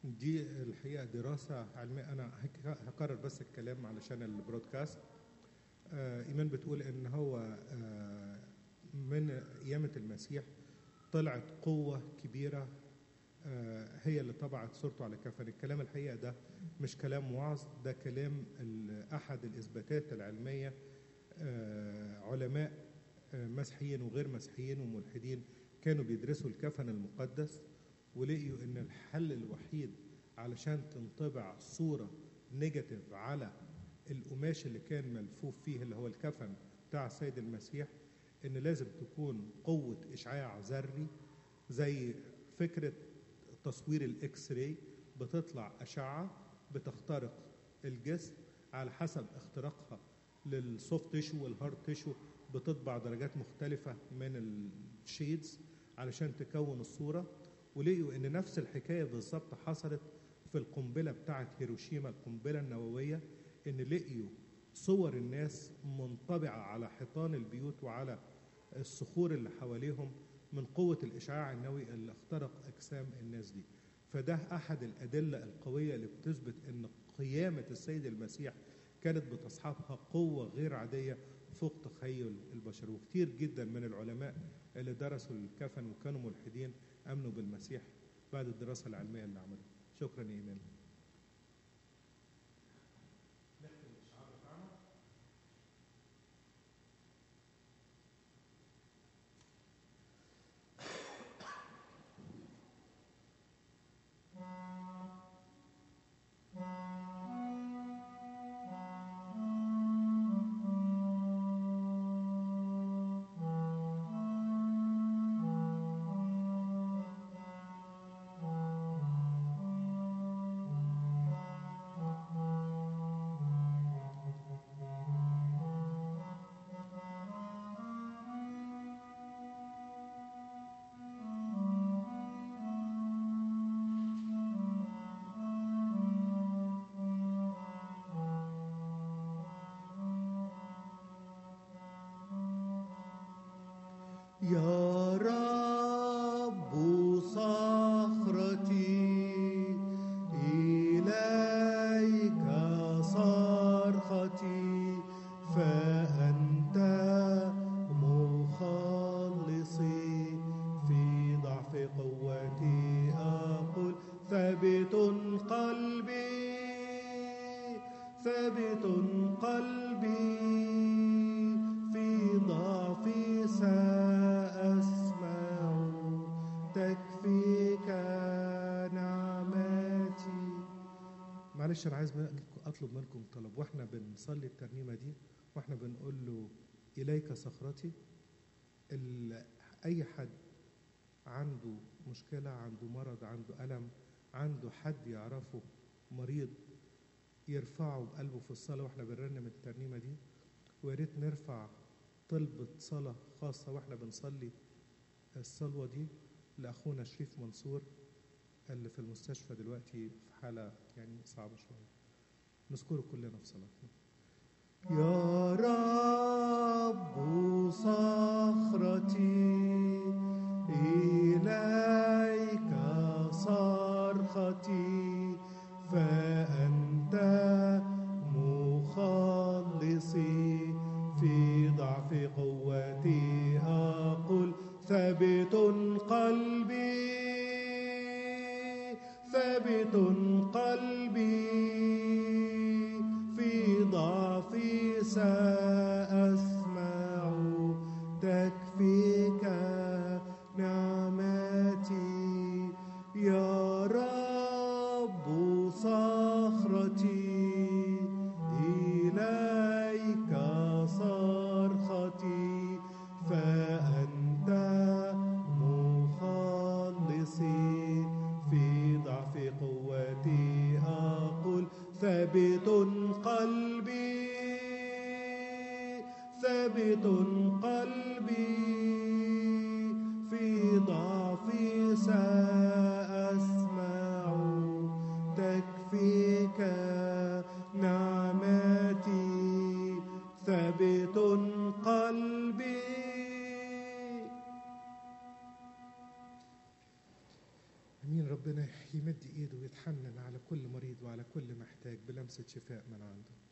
دي الحقيقة دراسة علمية أنا هك- هكرر بس الكلام علشان البرودكاست آه، إيمان بتقول إن هو آه، من قيامة المسيح طلعت قوة كبيرة آه، هي اللي طبعت صورته على كفن الكلام الحقيقة ده مش كلام وعظ ده كلام ال- أحد الإثباتات العلمية آه، علماء آه، مسيحيين وغير مسيحيين وملحدين كانوا بيدرسوا الكفن المقدس ولقيوا ان الحل الوحيد علشان تنطبع صورة نيجاتيف على القماش اللي كان ملفوف فيه اللي هو الكفن بتاع السيد المسيح ان لازم تكون قوة اشعاع ذري زي فكرة تصوير الاكس راي بتطلع اشعة بتخترق الجسم على حسب اختراقها للسوفت تيشو والهارد تيشو بتطبع درجات مختلفة من الشيدز علشان تكون الصورة ولقيوا ان نفس الحكاية بالظبط حصلت في القنبلة بتاعت هيروشيما القنبلة النووية ان لقيوا صور الناس منطبعة على حيطان البيوت وعلى الصخور اللي حواليهم من قوة الإشعاع النووي اللي اخترق أجسام الناس دي فده أحد الأدلة القوية اللي بتثبت أن قيامة السيد المسيح كانت بتصحبها قوة غير عادية فوق تخيل البشر وكتير جدا من العلماء اللي درسوا الكفن وكانوا ملحدين أمنوا بالمسيح بعد الدراسة العلمية اللي عملوها شكرا يا إيمان يا رب صخرتي إليك صرختي فأنت مخلصي في ضعف قوتي أقول ثابت قلبي ثابت قلبي في ضعفي سأسمع تكفيك نعمتي معلش انا عايز منكم- اطلب منكم طلب واحنا بنصلي الترنيمه دي واحنا بنقول له اليك صخرتي ال- اي حد عنده مشكله عنده مرض عنده الم عنده حد يعرفه مريض يرفعه بقلبه في الصلاه واحنا بنرنم الترنيمه دي ويا ريت نرفع طلبة صلاة خاصة واحنا بنصلي الصلوة دي لأخونا شريف منصور اللي في المستشفى دلوقتي في حالة يعني صعبة شوية نذكره كلنا في صلاتنا يا رب صخرتي إليك صرختي فأنت مخلصي في ضعف قوتي أقول ثابت قلبي ثابت قلبي في ضعفي سأسمع تكفيك نعمتي يا رب صخرتي إليك صرختي فأنت مخلصي في ضعف قوتي أقول ثابت قلبي ثابت قلبي في ضعفي سأسمع تكفيك نعمتي ثابت قلبي امين ربنا ربنا يمد ايده ويتحنن على كل مريض وعلى كل محتاج بلمسه شفاء من عنده